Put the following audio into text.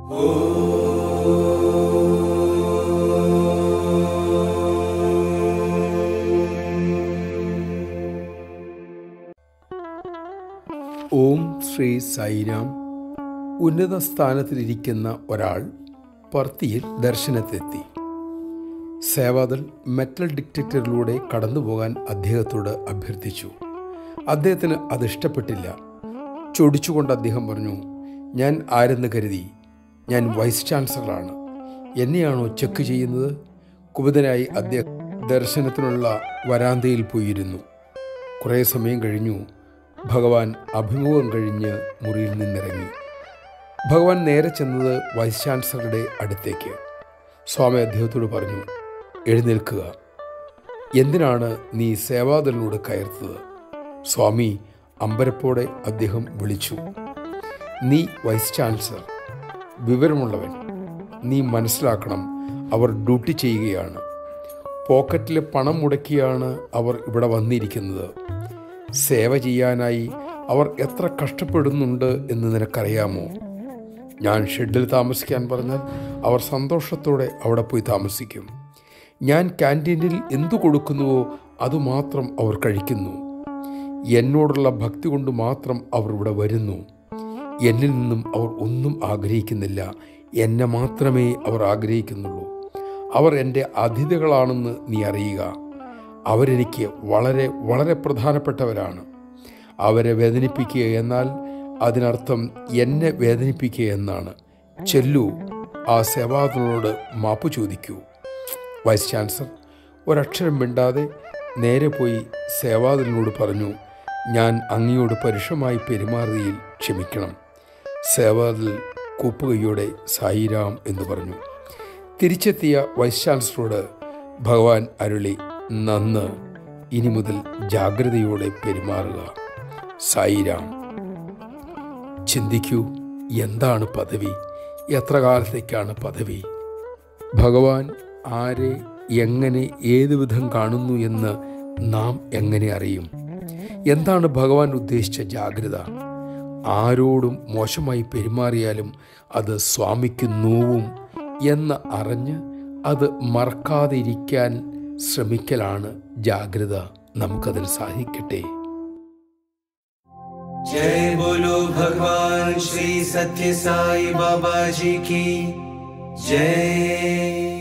ഓം ശ്രീ സായിരാം ഉന്നത സ്ഥാനത്തിലിരിക്കുന്ന ഒരാൾ പർത്തിയിൽ ദർശനത്തെത്തി സേവാദൽ മെറ്റൽ ഡിക്റ്റേറ്ററിലൂടെ കടന്നുപോകാൻ അദ്ദേഹത്തോട് അഭ്യർത്ഥിച്ചു അദ്ദേഹത്തിന് അത് ഇഷ്ടപ്പെട്ടില്ല ചൊടിച്ചുകൊണ്ട് അദ്ദേഹം പറഞ്ഞു ഞാൻ ആരെന്ന് കരുതി ഞാൻ വൈസ് ചാൻസലറാണ് എന്നെയാണോ ചെക്ക് ചെയ്യുന്നത് കുപിതനായി അദ്ദേഹം ദർശനത്തിനുള്ള വരാന്തയിൽ പോയിരുന്നു കുറേ സമയം കഴിഞ്ഞു ഭഗവാൻ അഭിമുഖം കഴിഞ്ഞ് മുറിയിൽ നിന്നിറങ്ങി ഭഗവാൻ നേരെ ചെന്നത് വൈസ് ചാൻസലറുടെ അടുത്തേക്ക് സ്വാമി അദ്ദേഹത്തോട് പറഞ്ഞു എഴുന്നേൽക്കുക എന്തിനാണ് നീ സേവാദലിനോട് കയർത്തത് സ്വാമി അമ്പരപ്പോടെ അദ്ദേഹം വിളിച്ചു നീ വൈസ് ചാൻസലർ വിവരമുള്ളവൻ നീ മനസ്സിലാക്കണം അവർ ഡ്യൂട്ടി ചെയ്യുകയാണ് പോക്കറ്റിലെ പണം മുടക്കിയാണ് അവർ ഇവിടെ വന്നിരിക്കുന്നത് സേവ ചെയ്യാനായി അവർ എത്ര കഷ്ടപ്പെടുന്നുണ്ട് എന്ന് നിനക്കറിയാമോ ഞാൻ ഷെഡിൽ താമസിക്കാൻ പറഞ്ഞാൽ അവർ സന്തോഷത്തോടെ അവിടെ പോയി താമസിക്കും ഞാൻ ക്യാൻറ്റീനിൽ എന്തു കൊടുക്കുന്നുവോ അതുമാത്രം അവർ കഴിക്കുന്നു എന്നോടുള്ള ഭക്തി കൊണ്ട് മാത്രം അവർ ഇവിടെ വരുന്നു എന്നിൽ നിന്നും അവർ ഒന്നും ആഗ്രഹിക്കുന്നില്ല എന്നെ മാത്രമേ അവർ ആഗ്രഹിക്കുന്നുള്ളൂ അവർ എൻ്റെ അതിഥികളാണെന്ന് നീ അറിയുക അവരെനിക്ക് വളരെ വളരെ പ്രധാനപ്പെട്ടവരാണ് അവരെ വേദനിപ്പിക്കുക എന്നാൽ അതിനർത്ഥം എന്നെ വേദനിപ്പിക്കുക എന്നാണ് ചെല്ലു ആ സേവാദനോട് മാപ്പ് ചോദിക്കൂ വൈസ് ചാൻസലർ ഒരക്ഷരം മിണ്ടാതെ നേരെ പോയി സേവാദനോട് പറഞ്ഞു ഞാൻ അങ്ങയോട് പരുഷമായി പെരുമാറിയതിൽ ക്ഷമിക്കണം സേവാദിൽ കൂപ്പുകയോടെ സായിരാം എന്ന് പറഞ്ഞു തിരിച്ചെത്തിയ വൈസ് ചാൻസലറോട് ഭഗവാൻ അരുളി നന്ന് ഇനി മുതൽ ജാഗ്രതയോടെ പെരുമാറുക സായിരാം ചിന്തിക്കൂ എന്താണ് പദവി എത്ര കാലത്തേക്കാണ് പദവി ഭഗവാൻ ആരെ എങ്ങനെ ഏതു വിധം കാണുന്നു എന്ന് നാം എങ്ങനെ അറിയും എന്താണ് ഭഗവാൻ ഉദ്ദേശിച്ച ജാഗ്രത ആരോടും മോശമായി പെരുമാറിയാലും അത് സ്വാമിക്ക് നോവും എന്ന് അറിഞ്ഞ് അത് മറക്കാതെ ഇരിക്കാൻ ശ്രമിക്കലാണ് ജാഗ്രത നമുക്കതിൽ സാധിക്കട്ടെ जय बोलो भगवान श्री सत्य साई बाबा जी की जय